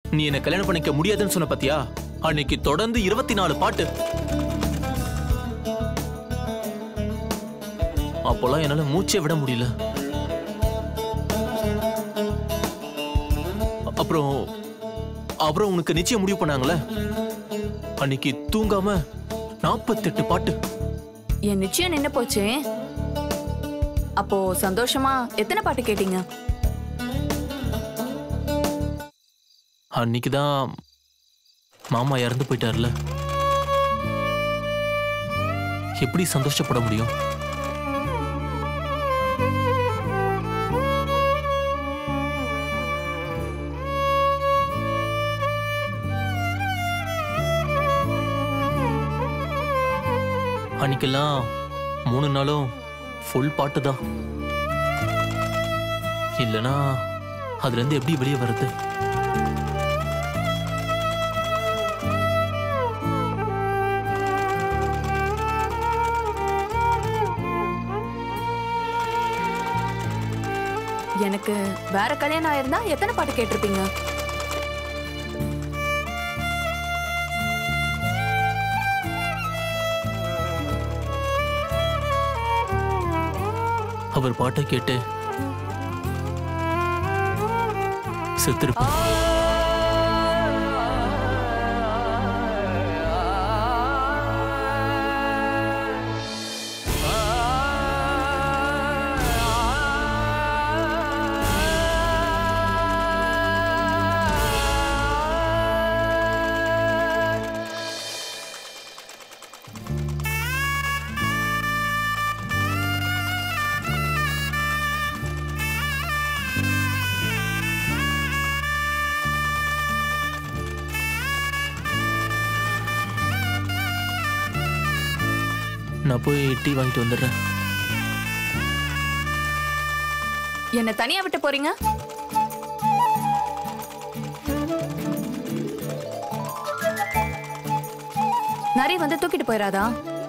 நீ என்ன கல்யாணம் பண்ணிக்க முடியாதுன்னு சொன்ன பாத்தியா அன்னைக்கு தொடர்ந்து இருபத்தி நாலு பாட்டு அப்போல்லாம் என்னால மூச்சே விட முடியல அப்புறம் அப்புறம் உனக்கு நிச்சயம் முடிவு பண்ணாங்களே அன்னைக்கு தூங்காம நாற்பத்தெட்டு பாட்டு என் நிச்சயம் நின்னு போச்சு அப்போ சந்தோஷமா எத்தனை பாட்டு கேட்டீங்க அன்னைக்கு தான் மாமா இறந்து போயிட்டார்ல எப்படி சந்தோஷப்பட முடியும் அன்னைக்கெல்லாம் மூணு நாளும் ஃபுல் பாட்டு தான் இல்லைன்னா அதுலேருந்து எப்படி வெளியே வர்றது எனக்கு வேற கல்யாணம் ஆயிருந்தா எத்தனை பாட்டு கேட்டிருப்பீங்க அவர் பாட்டை கேட்டு செத்துருப்பேன் நான் போய் டீ வாங்கிட்டு வந்துடுறேன் என்ன தனியா விட்டு போறீங்க நிறைய வந்து தூக்கிட்டு போயிடாதா